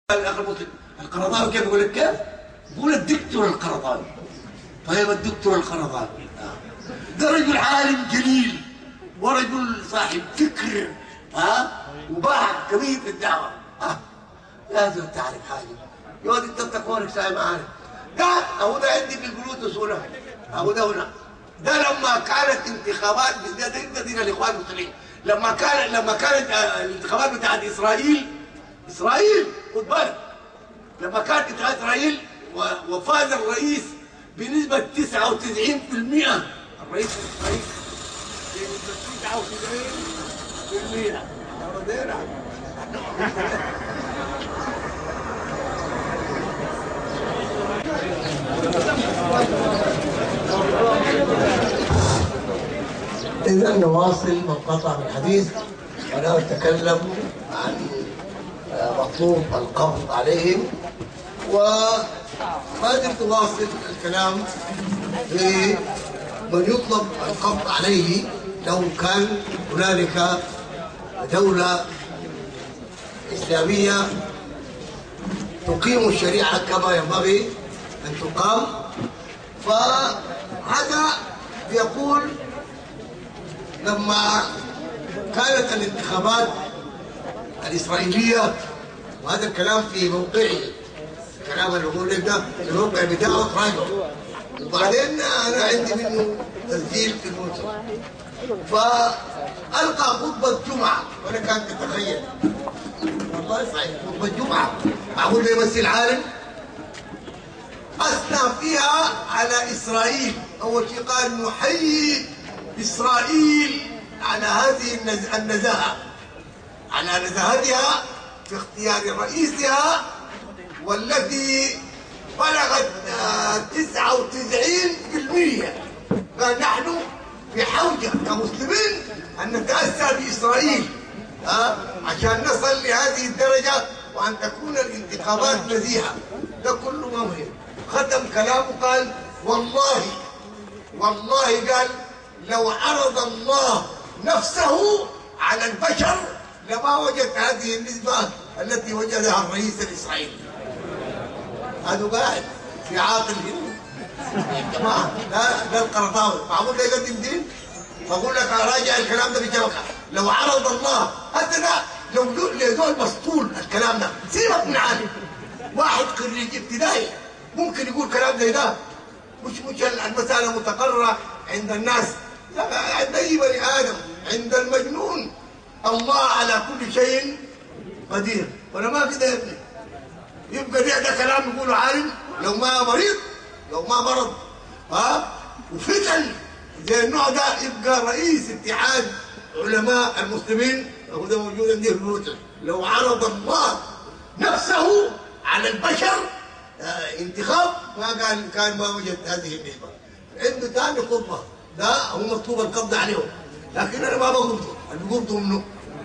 الاخ المسلم القرضاوي كيف يقول لك كيف؟ يقول الدكتور القرضاوي طيب الدكتور القرضاوي آه. ده رجل عالم جليل ورجل صاحب فكر ها وباع كبير في الدعوه ها لازم تعرف حاجه يا ولد انت تكونك ساي ما عارف ده اهو ده عندي في البلوتوث هنا اهو ده هنا ده لما كانت انتخابات ده ده دين الاخوان المسلمين لما كان لما كانت آه، الانتخابات بتاعت اسرائيل اسرائيل خد بالك لما كانت انتخابات اسرائيل و- وفاز الرئيس بنسبه 99% الرئيس الاسرائيلي بنسبه 99% ردينا. إذا نواصل من قطع من الحديث وأنا أتكلم عن آه، مطلوب القبض عليهم وما زلت واصل الكلام في من يطلب القبض عليه لو كان هنالك دولة إسلامية تقيم الشريعة كما ينبغي أن تقام فهذا يقول لما كانت الانتخابات الإسرائيلية وهذا الكلام في موقعي الكلام اللي بقول لك ده في الموقع بتاعه تراجعه وبعدين أنا عندي منه تسجيل في الموسم فألقى خطبة جمعة وأنا كانت تتخيل والله صحيح خطبة جمعة معقول ده يمثل عالم أثنى فيها على إسرائيل أول شيء قال نحيي إسرائيل على هذه النز- النزاهة على نزاهتها في اختيار رئيسها والذي بلغت آه، 99% قال نحن في حوجة كمسلمين أن نتأسى بإسرائيل ها عشان نصل لهذه الدرجة وأن تكون الانتخابات نزيهة ده كله ما مهم ختم كلامه قال والله والله قال لو عرض الله نفسه على البشر لما وجد هذه النسبة التي وجدها الرئيس الإسرائيلي هذا قاعد في عاقل هنا يا جماعة ده ده القرطاوي معقول ده يقدم دين؟ بقول لك راجع الكلام ده بجبكة لو عرض الله حتى ده لو لزول مسطول الكلام ده سيبك من عالم واحد خريج ابتدائي ممكن يقول كلام زي ده مش مش المسألة متقررة عند الناس لا عند أي بني آدم عند المجنون الله على كل شيء قدير ولا ما كده يا ابني يبقى ده, ده كلام يقوله عالم لو ما مريض لو ما مرض ها وفتن زي النوع ده يبقى رئيس اتحاد علماء المسلمين هو ده موجود عندي في البيوت لو عرض الله نفسه على البشر آه، انتخاب ما قال كان ما وجد هذه النسبة عنده ثاني خطبة ده هو مطلوب القبض عليهم لكن انا ما بقبضه اللي بقبضه منه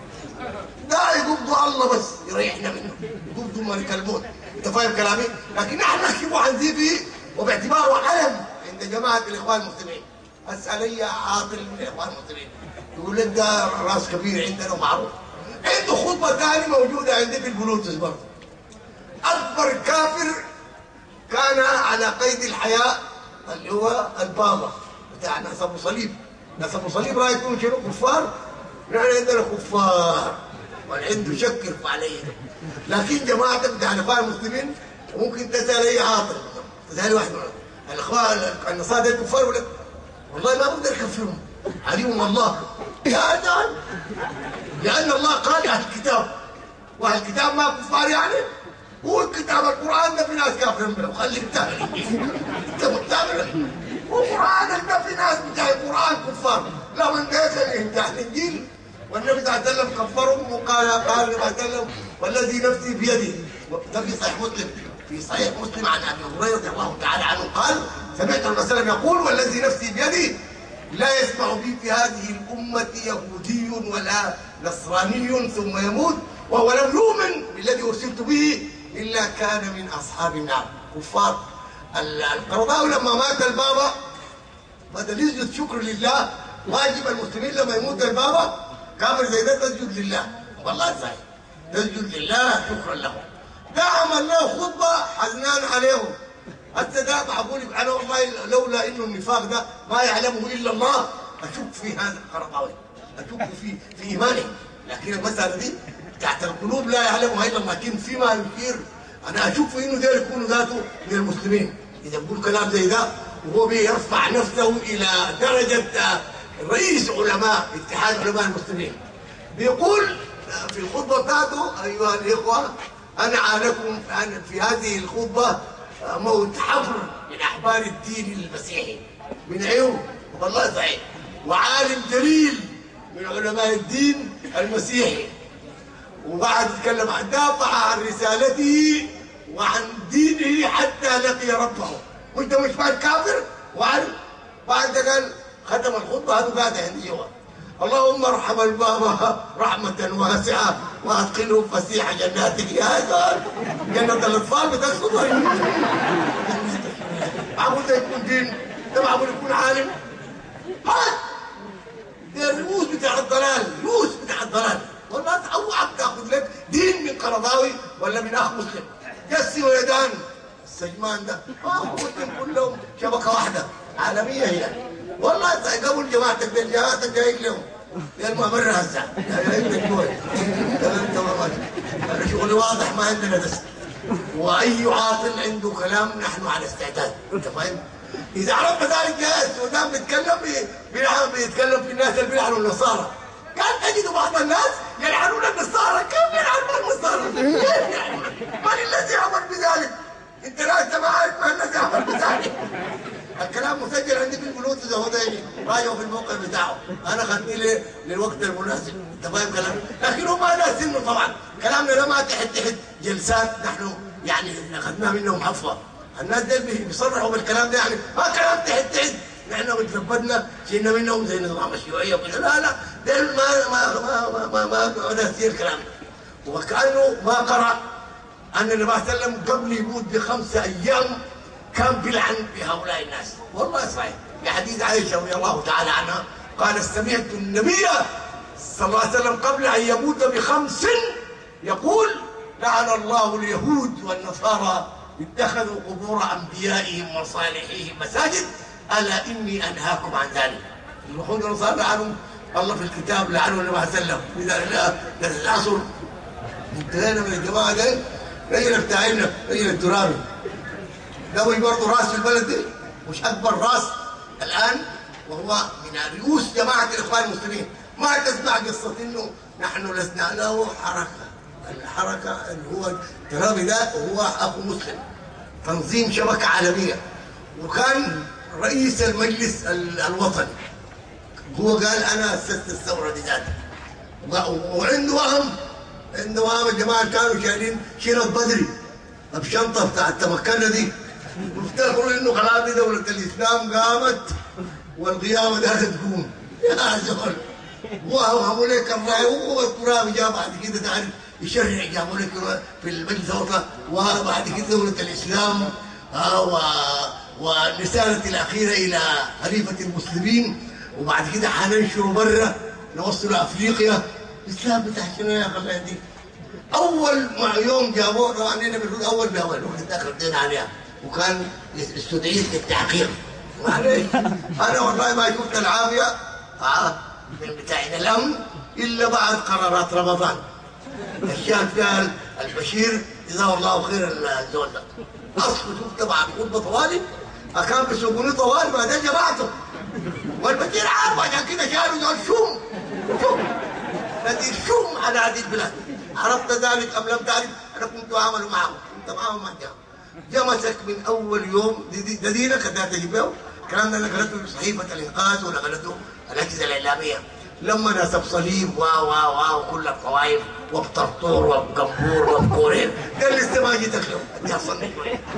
ده يقبضوا الله بس يريحنا منه يقبضوا ملك الموت انت فاهم كلامي لكن نحن نحكي عن ذي وباعتباره علم عند جماعه الاخوان المسلمين اسال اي عاطل من الاخوان المسلمين يقول لك ده راس كبير عندنا ومعروف عنده خطبه ثانيه موجوده عندي في البلوتوث برضه اكبر كافر كان على قيد الحياه اللي هو البابا بتاع ناس ابو صليب ناس ابو صليب رايكم شنو كفار؟ نحن عندنا كفار واللي عنده شك يرفع عليه لكن جماعه بتاع الاخوان المسلمين ممكن تسال اي عاطل تسال واحد منهم الاخوان النصارى دول كفار ولا والله ما بقدر اكفرهم عليهم الله يا جان لان الله قال اهل الكتاب واهل الكتاب ما كفار يعني هو الكتاب القران ده في ناس كافرين به وخليك تهري انت متابع وقرانك ده في ناس بتاع القران كفار لو انت انت الانجيل والنبي صلى الله عليه وسلم كفرهم وقال قال النبي صلى الله عليه وسلم والذي نفسي بيده ده في صحيح مسلم في صحيح مسلم عن ابي هريره رضي الله تعالى عنه قال سمعت الرسول صلى الله عليه وسلم يقول والذي نفسي بيده لا يسمع بي في هذه الأمة يهودي ولا نصراني ثم يموت وهو لم يؤمن بالذي أرسلت به إلا كان من أصحاب النار كفار ال- القرضاوي لما مات البابا بدل يسجد شكر لله واجب المسلمين لما يموت البابا كافر زي ده تسجد لله والله صحيح تسجد لله شكرا له ده عمل له خطبه حزنان عليهم حتى ده معقول انا والله لولا انه النفاق ده ما يعلمه الا الله اشك في هذا القرضاوي اشك في في ايمانه لكن المساله دي تحت القلوب لا يعلمها الا الله لكن فيما يشير انا اشك في انه ده يكون ذاته من المسلمين اذا بقول كلام زي ده وهو بيرفع نفسه الى درجه رئيس علماء اتحاد علماء المسلمين بيقول في الخطبه بتاعته ايها الاخوه انعى لكم في هذه الخطبه موت حفر من احبار الدين المسيحي من عيون والله صحيح وعالم جليل من علماء الدين المسيحي وبعد تكلم عن دافع عن رسالته وعن دينه حتى لقي ربه وانت مش بعد كافر وعن بعد قال ختم الخطبه هذا قاعد عندي جوا اللهم ارحم البابا رحمة واسعة وادخله فسيح جناتك يا زول جنة الأطفال بتقصد معقول ده يكون دين ده معقول يكون عالم هات ده الرؤوس بتاع الضلال رؤوس بتاع الضلال والله اوعى تاخذ لك دين من قرضاوي ولا من اخ مسلم جسي ويدان السجمان ده اه كلهم شبكه واحده عالميه هي والله قبل جماعتك دي جماعتك جايك لهم ما مرة هسه انا شغلي واضح ما عندنا دس واي عاطل عنده كلام نحن على استعداد انت فاهم؟ اذا عرفنا ذلك يا السودان بيتكلم بيتكلم في الناس اللي بيلعنوا النصارى قال تجد بعض الناس يلعنون النصارى كيف يلعنون النصارى؟ كيف يعني؟ من الذي امر بذلك؟ انت لا انت ما عارف من الذي امر بذلك الكلام مسجل عندي في البلوتوث اهو دايني راجعوا في الموقع بتاعه انا خدني للوقت المناسب انت فاهم كلام لكن هم ناس انه طبعا كلامنا ده ما تحت تحت جلسات نحن يعني اخذناها منهم عفوا الناس دول بيصرحوا بالكلام ده يعني ما كلام تحت تحت نحن متلبدنا شلنا منهم زي نظام الشيوعيه وكذا لا لا دول ما ما ما ما ما ما ما الكلام ده وكانه ما قرا ان النبي صلى الله عليه وسلم قبل يموت بخمسه ايام كان بيلعن بهؤلاء الناس والله صحيح في حديث عائشه رضي الله تعالى عنها قال سمعت النبي صلى الله عليه وسلم قبل ان يموت بخمس يقول لعن الله اليهود والنصارى اتخذوا قبور انبيائهم وصالحيهم مساجد الا اني انهاكم عن ذلك اليهود والنصارى لعنوا الله في الكتاب لعنوا النبي صلى الله عليه وسلم اذا العصر انتهينا من الجماعه دي رجل بتاعنا رجل الترابي ده برضه راس في البلد دي مش اكبر راس الان وهو من رؤوس جماعه الاخوان المسلمين ما تسمع قصه انه نحن لسنا له حركه الحركه اللي هو الترابي ده هو اخو مسلم تنظيم شبكه عالميه وكان رئيس المجلس الوطني هو قال انا اسست الثوره دي ذاتها وعنده وهم عنده وهم الجماعه كانوا شايلين شيرة بدري بشنطه بتاعت تمكنا دي وافتكروا انه خلاص دي دوله الاسلام قامت والقيامه ده تقوم يا زول وهو لك الراي هو التراب جاء بعد كده تعرف يشرع جابوا لك في المجلس وبعد كده دوله الاسلام و والرساله الاخيره الى خليفه المسلمين وبعد كده حننشره برا نوصله افريقيا الاسلام بتاع شنو يا اخي دي اول ما يوم جابوه طبعا هنا بنقول اول باول وقت داخل دين عليها وكان استدعيت للتحقيق معلش انا والله ما شفت العافيه اه من بتاعنا الامن الا بعد قرارات رمضان الشان فيها البشير جزاه الله خير الزول ده اصل شفت بعد خطبه طوالي كان بيسوقوني طوالي بعدين جماعته والبشير عارف عشان كده شالوا زول شوم شوم الذي شوم على هذه البلاد عرفت ذلك ام لم تعرف انا كنت اعمل معه كنت معهم ما جاء جمسك من اول يوم ده دينك ده تجيبه الكلام ده نقلته في صحيفه الانقاذ ونقلته الاجهزه الاعلاميه لما نسب صليب و و و وكل الطوائف وبطرطور وبقنبور وبكورين ده اللي استمع جيتك له انت اصلا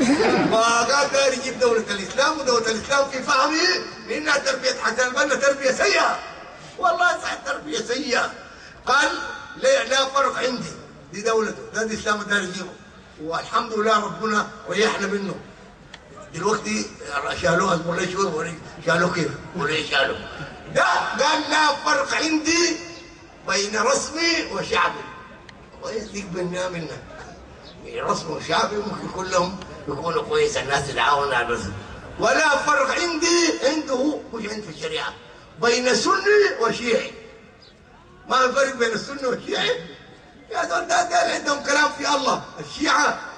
وقال داري يجيب دوله الاسلام ودوله الاسلام في فهمه انها تربيه حسن البنا تربيه سيئه والله صح تربيه سيئه قال لا, لا فرق عندي دي دولته ده الاسلام داري يجيبه والحمد لله ربنا ريحنا منه دلوقتي شالوه اصبر لي شهور شالوه كيف؟ وليه شالوه؟ ده قال لا فرق عندي بين رسمي وشعبي ويزيك بنا منا رسم شعبي ممكن كلهم يكونوا كويس الناس تتعاون على بس ولا فرق عندي عنده مش عند في الشريعه بين سني وشيعي ما فرق بين السنه والشيعي يا دول ده, ده عندهم كلام في الله الشيعه